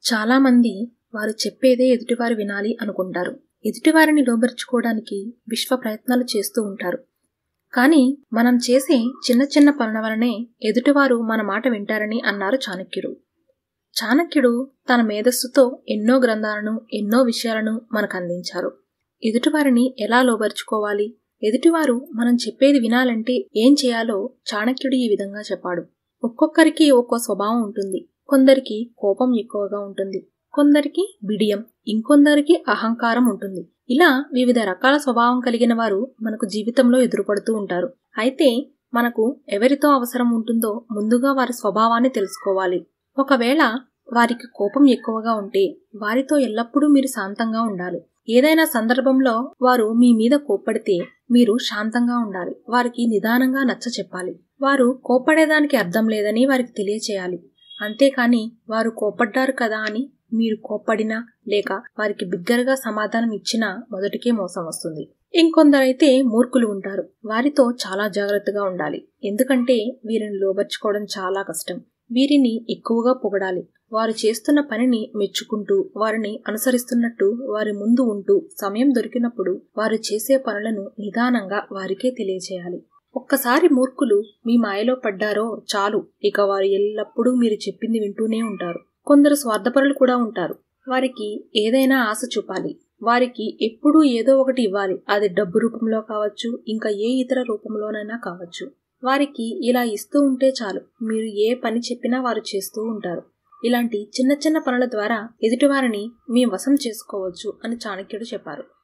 చాలామంది వారు చెప్పేదే ఎదుటివారు వినాలి అనుకుంటారు ఎదుటివారిని లోబరుచుకోవడానికి విశ్వ ప్రయత్నాలు చేస్తూ ఉంటారు కానీ మనం చేసే చిన్న చిన్న పనుల వలనే ఎదుటివారు మన మాట వింటారని అన్నారు చాణక్యుడు చాణక్యుడు తన మేధస్సుతో ఎన్నో గ్రంథాలను ఎన్నో విషయాలను మనకు అందించారు ఎదుటివారిని ఎలా లోబరుచుకోవాలి ఎదుటివారు మనం చెప్పేది వినాలంటే ఏం చేయాలో చాణక్యుడు ఈ విధంగా చెప్పాడు ఒక్కొక్కరికి ఒక్కో స్వభావం ఉంటుంది కొందరికి కోపం ఎక్కువగా ఉంటుంది కొందరికి బిడియం ఇంకొందరికి అహంకారం ఉంటుంది ఇలా వివిధ రకాల స్వభావం కలిగిన వారు మనకు జీవితంలో ఎదురుపడుతూ ఉంటారు అయితే మనకు ఎవరితో అవసరం ఉంటుందో ముందుగా వారి స్వభావాన్ని తెలుసుకోవాలి ఒకవేళ వారికి కోపం ఎక్కువగా ఉంటే వారితో ఎల్లప్పుడూ మీరు శాంతంగా ఉండాలి ఏదైనా సందర్భంలో వారు మీ మీద కోప్పడితే మీరు శాంతంగా ఉండాలి వారికి నిదానంగా నచ్చ చెప్పాలి వారు కోప్పడేదానికి అర్థం లేదని వారికి తెలియచేయాలి అంతేకాని వారు కోప్పడ్డారు కదా అని మీరు కోప్పడినా లేక వారికి బిగ్గరగా సమాధానం ఇచ్చినా మొదటికే మోసం వస్తుంది ఇంకొందరైతే మూర్ఖులు ఉంటారు వారితో చాలా జాగ్రత్తగా ఉండాలి ఎందుకంటే వీరిని లోబర్చుకోవడం చాలా కష్టం వీరిని ఎక్కువగా పొగడాలి వారు చేస్తున్న పనిని మెచ్చుకుంటూ వారిని అనుసరిస్తున్నట్టు వారి ముందు ఉంటూ సమయం దొరికినప్పుడు వారు చేసే పనులను నిదానంగా వారికే తెలియచేయాలి ఒక్కసారి మూర్ఖులు మీ మాయలో పడ్డారో చాలు ఇక వారు ఎల్లప్పుడూ మీరు చెప్పింది వింటూనే ఉంటారు కొందరు స్వార్థపరులు కూడా ఉంటారు వారికి ఏదైనా ఆశ చూపాలి వారికి ఎప్పుడూ ఏదో ఒకటి ఇవ్వాలి అది డబ్బు రూపంలో కావచ్చు ఇంకా ఏ ఇతర రూపంలోనైనా కావచ్చు వారికి ఇలా ఇస్తూ ఉంటే చాలు మీరు ఏ పని చెప్పినా వారు చేస్తూ ఉంటారు ఇలాంటి చిన్న చిన్న పనుల ద్వారా ఎదుటివారిని మీ వశం చేసుకోవచ్చు అని చాణక్యుడు చెప్పారు